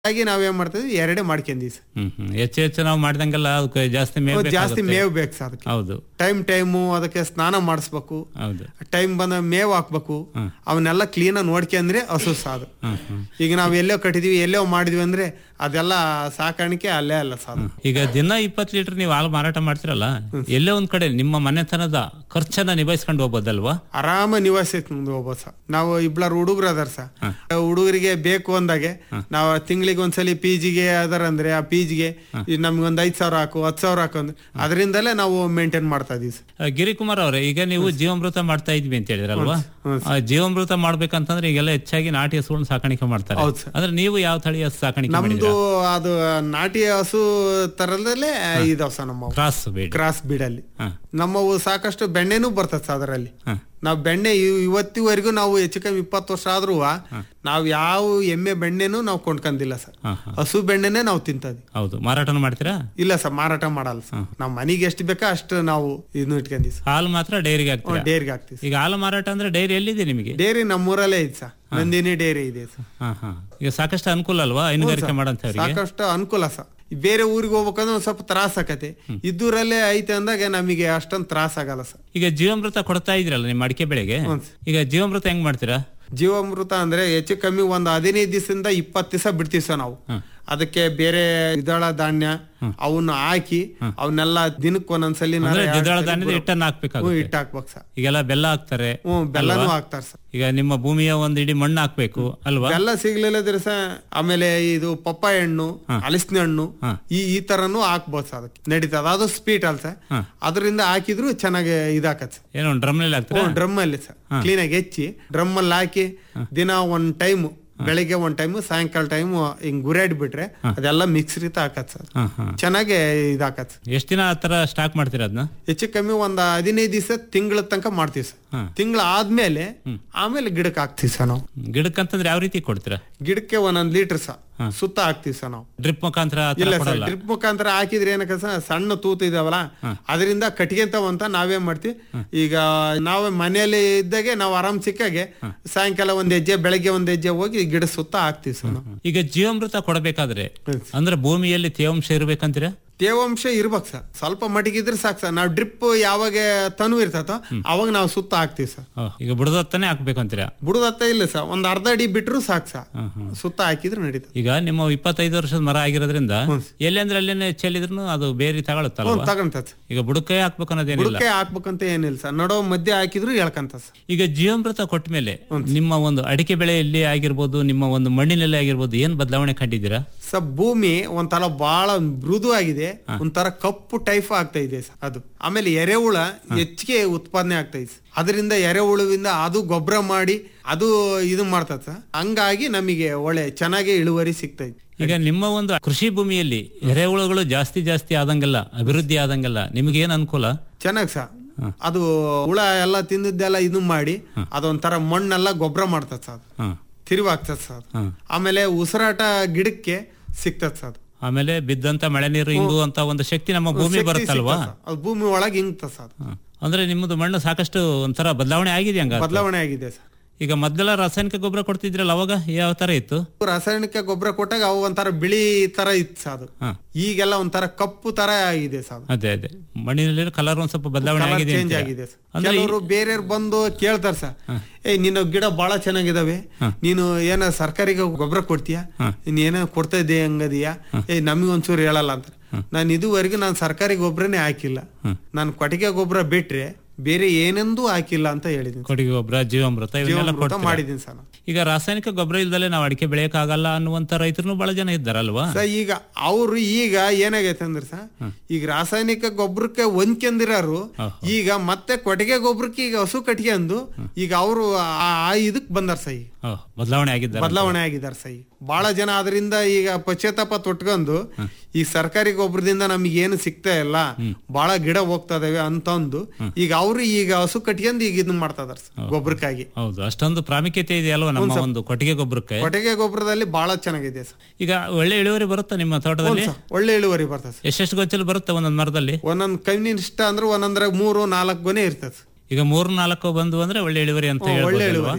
ಹಾಗಾಗಿ ನಾವೇನ್ ಮಾಡ್ತೀವಿ ಎರಡೇ ಮಾಡ್ಕೊಂಡಿವಿ ಸರ್ ಹ್ಮ್ ಹ್ಮ್ ಹೆಚ್ಚು ಹೆಚ್ಚು ನಾವು ಮಾಡಿದಂಗೆಲ್ಲ ಅದಕ್ಕೆ ಜಾಸ್ತಿ ಮೇವು ಜಾಸ್ತಿ ಬೇಕಾಗುತ್ತೆ. ಮೇವು ಬೇಕು ಸರ್ ಅದಕ್ಕೆ ಹೌದು ಟೈಮ್ ಟೈಮು ಅದಕ್ಕೆ ಸ್ನಾನ ಮಾಡಿಸ್ಬೇಕು ಹೌದು ಟೈಮ್ ಬಂದ ಮೇವು ಹಾಕ್ಬೇಕು ಅವನ್ನೆಲ್ಲ ಕ್ಲೀನಾಗಿ ನೋಡ್ಕೊಂಡ್ರೆ ಹಸು ಸಾದು ಹ್ಮ್ ಹ್ಮ್ ಈಗ ನಾವು ಎಲ್ಲೋ ಕಟ್ಟಿದೀವಿ ಎಲ್ಲೋ ಮಾಡಿದ್ವಿ ಅಂದ್ರೆ ಅದೆಲ್ಲ ಸಾಕಾಣಿಕೆ ಅಲ್ಲೇ ಅಲ್ಲ ಸಾದು ಈಗ ದಿನ ಇಪ್ಪತ್ತು ಲೀಟರ್ ನೀವು ಹಾಲು ಮಾರಾಟ ಮಾಡ್ತಿರಲ್ಲ ಎಲ್ಲೇ ಒಂದ್ ಕಡೆ ನಿಮ್ಮ ಮನೆತನದ ಖರ್ಚನ್ನ ನಿಭಾಯಿಸ್ಕೊಂಡು ಹೋಗ್ಬೋದಲ್ವಾ ಆರಾಮ ನಿವಾಸೈತಿ ನಮ್ದು ಒಬ್ಬ ಸ ನಾವು ಇಬ್ಳಾರು ಹುಡುಗರು ಅದಾರ ಸ ಹುಡುಗರಿಗೆ ಬೇಕು ಅಂದಾಗೆ ನಾವು ತಿಂಗಳಿಗೆ ಒಂದ್ಸಲಿ ಪಿ ಜಿಗೆ ಅದಾರ ಅಂದ್ರೆ ಆ ಪಿ ಜಿಗೆ ನಮ್ಗೆ ಒಂದ್ ಐದ್ ಸಾವಿರ ಹಾಕು ಹತ್ತು ಸಾವಿರ ಹಾಕು ಅಂದ್ರೆ ಅದರಿಂದಲೇ ನಾವು ಮೇಂಟೈನ್ ಮಾಡ್ತಾ ಇದೀವಿ ಸರ್ ಆ, ಗಿರಿಕುಮಾರ್ ಅವರೇ ಈಗ ನೀವು ಜೀವಾಮೃತ ಮಾಡ್ತಾ ಇದ್ವಿ ಅಂತ ಹೇಳಿದ್ರಲ್ವಾ ಆ, ಜೀವಾಮೃತ ಮಾಡ್ಬೇಕಂತಂದ್ರೆ ಈಗೆಲ್ಲ ಹೆಚ್ಚಾಗಿ ನಾಟಿ ಹಸುಗಳನ್ನ ಸಾಕಾಣಿಕೆ ಮಾಡ್ತಾರೆ ಹೌದು ಸರ್. ಅಂದ್ರೆ ನೀವು ಯಾವ ತಳಿ ಹಸು ಸಾಕಾಣಿಕೆ ನಮ್ದು ಮಾಡಿದ್ರಾ ಅದು ನಾಟಿ ಹಸು ತರದಲ್ಲೇ ಇದಾವ ಸರ್ ನಮ್ಮ ಕ್ರಾಸ್ ಬೇಡಿ ಕ್ರಾಸ್ ಬೀಡಲ್ಲಿ ಹಾ. ನಮ್ಮವು ಸಾಕಷ್ಟು ಬೆಣ್ಣೆನೂ ಬರ್ತದೆ ಸರ್ ಅದರಲ್ಲಿ ಹಾ. ನಾವು ಬೆಣ್ಣೆ ಇವ್- ಇವತ್ತಿವರೆಗೂ ನಾವು ಹೆಚ್ಚು ಕಮ್ಮಿ ಇಪ್ಪತ್ತು ವರ್ಷ ಆದ್ರೂ ನಾವು ಯಾವ ಎಮ್ಮೆ ಬೆಣ್ಣೆನೂ ನಾವು ಕೊಂಡ್ಕಂದಿಲ್ಲ ಸರ್ ಹಾ, ಹಾ. ಹಸು ಬೆಣ್ಣೆನೇ ನಾವು ತಿಂತದ್ವಿ ಹೌದು ಮಾರಾಟನ ಮಾಡ್ತೀರಾ ಇಲ್ಲ ಸರ್ ಮಾರಾಟ ಮಾಡಲ್ಲ ಸರ್ ನಾವು ಮನೆಗೆ ಎಷ್ಟು ಬೇಕೋ ಅಷ್ಟು ನಾವು ಇದನ್ನ ಇಟ್ಕೊಂಡಿವಿ ಸರ್ ಹಾಲು ಮಾತ್ರ ಡೈರಿಗೆ ಹಾಕ್ತೀರಾ ಡೇರಿಗೆ ಹಾಕ್ತೀವಿ ಸರ್ ಈಗ ಹಾಲು ಮಾರಾಟ ಅಂದ್ರೆ ಡೈರಿ ಎಲ್ಲಿದೆ ನಿಮಗೆ ಡೇರಿ ನಮ್ಮೂರಲ್ಲೇ ಇದೆ ಸರ್ ನಂದಿನಿ ಡೇರಿ ಇದೆ ಸರ್ ಹಾ ಹಾ ಈಗ ಸಾಕಷ್ಟು ಅನುಕೂಲ ಅಲ್ವಾ ಹೈನುಗಾರಿಕೆ ಮಾಡೋಂಥವ್ರಿಗೆ ಸಾಕಷ್ಟು ಅನುಕೂಲ ಸರ್ ಬೇರೆ ಊರಿಗೆ ಹೋಗ್ಬೇಕಂದ್ರೆ ಒಂದ್ ಸ್ವಲ್ಪ ತ್ರಾಸ ಆಕತಿ ಇದ್ದೂರಲ್ಲೇ ಐತೆ ಅಂದಾಗ ನಮಗೆ ಅಷ್ಟೊಂದು ತ್ರಾಸ ಆಗಲ್ಲ ಸರ್ ಈಗ ಜೀವಾಮೃತ ಕೊಡ್ತಾ ಇದ್ರಲ್ಲ ನಿಮ್ಮ ಅಡಿಕೆ ಬೆಳೆಗೆ ಈಗ ಜೀವಾಮೃತ ಹೆಂಗ್ ಮಾಡ್ತೀರಾ ಜೀವಾಮೃತ ಅಂದ್ರೆ ಹೆಚ್ಚು ಕಮ್ಮಿ ಒಂದು ಹದಿನೈದು ದಿವಸದಿಂದ ಇಪ್ಪತ್ತು ದಿವಸ ಬಿಡ್ತೀವಿ ಸರ್ ನಾವು ಅದಕ್ಕೆ ಬೇರೆ ದ್ವಿದಳ ಧಾನ್ಯ ಅವನ್ನ ಹಾಕಿ ಅವನ್ನೆಲ್ಲ ದಿನಕ್ಕೆ ಒಂದೊಂದ್ಸಲಿ ಅಂದ್ರೆ ದ್ವಿದಳ ಧಾನ್ಯದ ಹಿಟ್ಟನ್ನ ಹಾಕ್ಬೇಕಾಗುತ್ತೆ ಇಟ್ಟು ಹಾಕ್ಬೇಕು ಸರ್ ಈಗೆಲ್ಲ ಬೆಲ್ಲ ಹಾಕ್ತಾರೆ ಹ್ಮ್ ಬೆಲ್ಲನೂ ಹಾಕ್ತಾರ ಸರ್ ಈಗ ನಿಮ್ಮ ಭೂಮಿಯ ಒಂದ್ ಇಡೀ ಮಣ್ಣು ಹಾಕ್ಬೇಕು ಅಲ್ವಾ ಬೆಲ್ಲ ಸಿಗ್ಲಿಲ್ಲದ್ರೆ ಸಹ ಆಮೇಲೆ ಇದು ಪಪ್ಪಾಯ ಹಣ್ಣು ಹಲಸಿನ ಹಣ್ಣು ಈ ಈ ತರನು ಹಾಕ್ಬೋದು ಸರ್ ಅದಕ್ಕೆ ನಡೀತದ ಅದು ಸ್ವೀಟ್ ಅಲ್ಲ ಸರ್ ಅದರಿಂದ ಹಾಕಿದ್ರು ಚೆನ್ನಾಗಿ ಇದಾಕತ್ ಸರ್ ಏನೋ ಡ್ರಮ್ನಲ್ಲಿ ಹಾಕ್ತೀರಾ ಡ್ರಮ್ ಅಲ್ಲಿ ಸರ್ ಕ್ಲೀನ್ ಆಗಿ ಹೆಚ್ಚಿ ಡ್ರಮ್ ಅಲ್ಲಿ ಹಾಕಿ ದಿನ ಒಂದ್ ಟೈಮ್ ಬೆಳಿಗ್ಗೆ ಒಂದ್ ಟೈಮ್ ಸಾಯಂಕಾಲ ಟೈಮ್ ಹಿಂಗ್ ಗುರಾಡಿ ಬಿಟ್ರೆ ಅದೆಲ್ಲ ಮಿಕ್ಸ್ ರೀತಿ ಹಾಕತ್ ಸರ್ ಹಾ ಹಾ ಚೆನ್ನಾಗಿ ಇದಾಕತ್ ಸರ್ ಎಷ್ಟ್ ದಿನ ಆ ತರ ಸ್ಟಾಕ್ ಮಾಡ್ತೀರಾ ಅದನ್ನ ಹೆಚ್ಚು ಕಮ್ಮಿ ಒಂದ್ ಹದಿನೈದು ದಿವಸ ತಿಂಗಳ ತನಕ ಮಾಡ್ತೀವಿ ಸರ್ ಹಾ. ತಿಂಗಳ ಆದ್ಮೇಲೆ ಆಮೇಲೆ ಗಿಡಕ್ಕೆ ಹಾಕ್ತಿವಿ ಸರ್ ನಾವು ಗಿಡಕ್ಕಂತಂದ್ರೆ ಯಾವ ರೀತಿ ಕೊಡ್ತೀರಾ ಗಿಡಕ್ಕೆ ಒಂದೊಂದ್ ಲೀಟರ್ ಸಹ ಸುತ್ತ ಹಾಕ್ತಿವಿ ಸರ್ ನಾವು ಡ್ರಿಪ್ ಮುಖಾಂತರ ಆ ಥರ ಇಲ್ಲ ಸರ್ ಕೊಡಲ್ಲ ಡ್ರಿಪ್ ಮುಖಾಂತರ ಹಾಕಿದ್ರೆ ಏನಕ್ಕ ಸರ್ ಸಣ್ಣ ತೂತು ಇದಾವಲ್ಲ ಅದರಿಂದ ಕಟ್ಗೆಂತವಂತ ನಾವೇನ್ ಮಾಡ್ತೀವಿ ಈಗ ನಾವೇ ಮನೆಯಲ್ಲಿ ಇದ್ದಾಗೆ ನಾವು ಆರಾಮ್ ಸಿಕ್ಕಾಗೆ ಸಾಯಂಕಾಲ ಒಂದ್ ಹೆಜ್ಜೆ ಬೆಳಗ್ಗೆ ಒಂದ್ ಹೆಜ್ಜೆ ಹೋಗಿ ಗಿಡ ಸುತ್ತ ಹಾಕ್ತಿವಿ ಸರ್ ನಾವು ಈಗ ಜೀವಾಮೃತ ಕೊಡಬೇಕಾದ್ರೆ ಅಂದ್ರೆ ಭೂಮಿಯಲ್ಲಿ ತೇವಾಂಶ ಇರ್ಬೇಕಂತೀರಾ ತೇವಾಂಶ ಇರ್ಬೇಕು ಸರ್ ಸ್ವಲ್ಪ ಮಟ್ಟಿಗಿದ್ರೆ ಸಾಕು ಸರ್ ನಾವು ಡ್ರಿಪ್ ಯಾವಾಗ ತನು ಇರ್ತತೋ ಅವಾಗ ನಾವು ಸುತ್ತ ಹಾಕ್ತಿವಿ ಸರ್ ಓ, ಈಗ ಬುಡದತ್ತನೇ ಹಾಕ್ಬೇಕಂತೀರಾ ಬುಡದತ್ತ ಇಲ್ಲ ಸರ್ ಒಂದ್ ಅರ್ಧ ಅಡಿ ಬಿಟ್ರು ಸಾಕು ಸರ್ ಸುತ್ತ ಹಾಕಿದ್ರೆ ನಡೀತದೆ ಈಗ ನಿಮ್ಮ ಇಪ್ಪತ್ತೈದು ವರ್ಷದ ಮರ ಆಗಿರೋದ್ರಿಂದ ಎಲ್ಲಿ ಅಂದ್ರೆ ಅಲ್ಲೇನೆ ಚೆಲ್ಲಿದ್ರು ಅದು ಬೇರೆ ತಗೊಳುತ್ತಲ್ವಾ ಹ್ಮ್ ತಗೊಂತ ಸರ್ ಈಗ ಬುಡಕ್ಕೆ ಹಾಕ್ಬೇಕು ಅನ್ನೋದೇನಿಲ್ಲ ಬುಡಕ್ಕೆ ಹಾಕ್ಬೇಕಂತ ಏನಿಲ್ಲ ಸರ್ ನಡೋ ಮಧ್ಯೆ ಹಾಕಿದ್ರು ಎಳ್ಕಂತ ಸರ್ ಈಗ ಜೀವಾಮೃತ ಕೊಟ್ಟ ಮೇಲೆ ನಿಮ್ಮ ಒಂದು ಅಡಿಕೆ ಬೆಳೆಯಲ್ಲಿ ಆಗಿರ್ಬೋದು ನಿಮ್ಮ ಒಂದು ಮಣ್ಣಿನಲ್ಲಿ ಆಗಿರ್ಬೋದು ಏನ್ ಬದಲಾವಣೆ ಕಂಡಿದ್ದೀರಾ ಸರ್ ಭೂಮಿ ಒಂಥರ ಬಹಳ ಮೃದು ಆಗಿದೆ ಒಂಥರ ಕಪ್ಪು ಟೈಪ್ ಆಗ್ತಾ ಇದೆ ಸರ್ ಅದು ಆಮೇಲೆ ಎರೆಹುಳ ಹೆಚ್ಚಿಗೆ ಉತ್ಪಾದನೆ ಆಗ್ತಾ ಇದೆ ಸರ್. ಅದರಿಂದ ಎರೆಹುಳುವಿಂದ ಅದು ಗೊಬ್ಬರ ಮಾಡಿ ಅದು ಇದು ಮಾಡ್ತದೆ ಸರ್ ಹಂಗಾಗಿ ನಮಗೆ ಒಳ್ಳೆ ಚೆನ್ನಾಗಿ ಇಳುವರಿ ಸಿಗ್ತಾ ಇದೆ ಈಗ ನಿಮ್ಮ ಒಂದು ಕೃಷಿ ಭೂಮಿಯಲ್ಲಿ ಎರೆಹುಳುಗಳು ಜಾಸ್ತಿ ಜಾಸ್ತಿ ಆದಂಗೆಲ್ಲ ಅಭಿವೃದ್ಧಿ ಆದಂಗೆಲ್ಲ ನಿಮ್ಗೆ ಏನ್ ಅನುಕೂಲ ಚೆನ್ನಾಗಿ ಸರ್ ಅದು ಹುಳ ಎಲ್ಲ ತಿಂದಿದ್ದೆಲ್ಲ ಇದು ಮಾಡಿ ಅದೊಂಥರ ಮಣ್ಣೆಲ್ಲ ಗೊಬ್ಬರ ಮಾಡ್ತದೆ ಸರ್ ಅದು. ಹ್ಮ್ ತಿರುವಾಗ್ತದೆ ಸರ್ ಅದು. ಹ್ಮ್. ಆಮೇಲೆ ಉಸಿರಾಟ ಗಿಡಕ್ಕೆ ಸಿಗ್ತದೆ ಸರ್ ಅದು. ಆಮೇಲೆ ಬಿದ್ದಂತ ಮಳೆ ನೀರು ಹಿಂಗು ಅಂತ ಒಂದು ಶಕ್ತಿ ನಮ್ಮ ಭೂಮಿ ಶಕ್ತಿ ಬರುತ್ತಲ್ವಾ ಸಿಗ್ತದೆ ಸರ್. ಅದು ಭೂಮಿ ಒಳಗೆ ಹಿಂಗ್ತದೆ ಸರ್ ಅದು. ಹ್ಮ್. ಅಂದ್ರೆ ನಿಮ್ಮದು ಮಣ್ಣು ಸಾಕಷ್ಟು ಒಂಥರ ಬದಲಾವಣೆ ಆಗಿದೆ ಹಂಗ ಬದಲಾವಣೆ ಆಗಿದೆ ಸರ್ ಈಗ ಮೊದಲೆಲ್ಲ ರಾಸಾಯನಿಕ ಗೊಬ್ಬರ ಕೊಡ್ತಿದ್ರಲ್ಲ ಅವಾಗ ಯಾವ ತರ ಇತ್ತು ರಾಸಾಯನಿಕ ಗೊಬ್ಬರ ಕೊಟ್ಟಾಗ ಅವು ಒಂಥರ ಬಿಳಿ ತರ ಇತ್ತು ಸರ್ ಅದು ಹಾ. ಈಗೆಲ್ಲ ಒಂಥರ ಕಪ್ಪು ತರ ಆಗಿದೆ ಸರ್ ಅದು. ಅದೇ ಅದೇ ಮಣ್ಣಿನಲ್ಲಿ ಕಲರ್ ಒಂದ್ ಸ್ವಲ್ಪ ಬದಲಾವಣೆ ಕಲರ್ ಆಗಿದೆ ಚೇಂಜ್ ಅಂತೀರಾ? ಆಗಿದೆ ಸರ್. ಅಂದ್ರೆ ಈ- ಕೆಲವರು ಬೇರೆಯವ್ರು ಬಂದು ಕೇಳ್ತಾರ ಸರ್ ಏ ನಿನ್ನ ಗಿಡ ಬಹಳ ಚೆನ್ನಾಗಿದಾವೆ ನೀನು ಏನ ಸರ್ಕಾರಿಗೆ ಗೊಬ್ಬರ ಕೊಡ್ತೀಯಾ ನೀನ್ ಏನೋ ಕೊಡ್ತಾ ಇದ್ದೆ ಹಂಗದಿಯಾ ಏ ನಮಗೆ ಒಂಚೂರು ಹೇಳಲ್ಲ ಅಂತ ನಾನು ಇದುವರೆಗೂ ನಾನು ಸರ್ಕಾರಿ ಗೊಬ್ಬರನೇ ಹಾಕಿಲ್ಲ ನಾನು ಕೊಟ್ಟಿಗೆ ಗೊಬ್ಬರ ಬಿಟ್ರೆ ಬೇರೆ ಏನೆಂದೂ ಹಾಕಿಲ್ಲ ಅಂತ ಹೇಳಿದ್ದೀನಿ ಕೊಟ್ಟಿಗೆ ಗೊಬ್ಬರ ಜೀವಾಮೃತ ಇವನ್ನೆಲ್ಲ ಜೀವಾಮೃತ ಕೊಡ್ತೀರಾ? ಮಾಡಿದ್ದೀನಿ ಸರ್ ನಾನು. ಈಗ ರಾಸಾಯನಿಕ ಗೊಬ್ಬರ ಇಲ್ದಲೆ ನಾವು ಅಡಿಕೆ ಬೆಳೆಯಕ್ಕಾಗಲ್ಲ ಅನ್ನುವಂತ ರೈತರು ಬಹಳ ಜನ ಇದ್ದಾರಲ್ವಾ ಸರ್ ಈಗ ಅವ್ರು ಈಗ ಏನಾಗೈತೆ ಅಂದ್ರೆ ಸರ್ ಈಗ ರಾಸಾಯನಿಕ ಗೊಬ್ಬರಕ್ಕೆ ಹೊಂದ್ಕೊಂಡಿರೋರು ಈಗ ಮತ್ತೆ ಕೊಟ್ಟಿಗೆ ಗೊಬ್ಬರಕ್ಕೆ ಈಗ ಹಸು ಕಟ್ಕೊಂಡು ಈಗ ಅವರು ಆ ಇದಕ್ ಬಂದಾರ ಸೈ ಓ, ಬದಲಾವಣೆ ಆಗಿದ್ದಾರೆ ಬದಲಾವಣೆ ಆಗಿದ್ದಾರೆ ಸೈ ಬಹಳ ಜನ ಅದರಿಂದ ಈಗ ಪಶ್ಚಾತ್ತಾಪ ತೊಟ್ಕೊಂಡು ಈ ಸರ್ಕಾರಿ ಗೊಬ್ಬರದಿಂದ ನಮಗೆ ಏನು ಸಿಗ್ತಾ ಇಲ್ಲ ಬಹಳ ಗಿಡ ಹೋಗ್ತಾ ಇದಾವೆ ಅಂತಂದು ಈಗ ಅವರು ಈಗ ಹಸು ಕಟ್ಕೊಂಡು ಈಗ ಇದನ್ನ ಮಾಡ್ತಾ ಇದಾರೆ ಗೊಬ್ಬರಕ್ಕಾಗಿ ಹೌದು ಅಷ್ಟೊಂದು ಪ್ರಾಮುಖ್ಯತೆ ಇದೆಯಲ್ವಾ ನಮ್ಮ ಒಂದು ಕೊಟ್ಟಿಗೆ ಗೊಬ್ಬರಕ್ಕೆ ಕೊಟ್ಟಿಗೆ ಗೊಬ್ಬರದಲ್ಲಿ ಬಹಳ ಚೆನ್ನಾಗಿದೆ ಸರ್ ಈಗ ಒಳ್ಳೆ ಇಳುವರಿ ಬರುತ್ತಾ ನಿಮ್ಮ ತೋಟದಲ್ಲಿ ಸರ್, ಒಳ್ಳೆ ಇಳುವರಿ ಬರ್ತದೆ ಸರ್ ಎಷ್ಟೆಷ್ಟು ಗೊಚ್ಚಲು ಬರುತ್ತೆ ಒಂದೊಂದು ಮರದಲ್ಲಿ ಒಂದೊಂದ್ ಕಮ್ಯುನಿಸ್ಟ್ ಅಂದ್ರೆ ಒಂದೊಂದ್ರಾಗ ಮೂರು ನಾಲ್ಕು ಗೊನೆ ಇರ್ತದೆ ಈಗ ಮೂರು ನಾಲ್ಕು ಬಂದು ಅಂದ್ರೆ ಒಳ್ಳೆ ಇಳುವರಿ ಅಂತ ಒಳ್ಳೆ ಹೇಳ್ಬೋದಲ್ವಾ ಇಳುವರಿ ಸರ್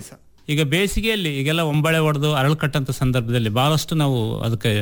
ಈಗ ಬೇಸಿಗೆಯಲ್ಲಿ ಈಗೆಲ್ಲ ಒಂಬಳೆ ಹೊಡೆದು ಅರಳು ಕಟ್ಟಂತ ಸಂದರ್ಭದಲ್ಲಿ ಬಹಳಷ್ಟು ನಾವು ಅದಕ್ಕೆ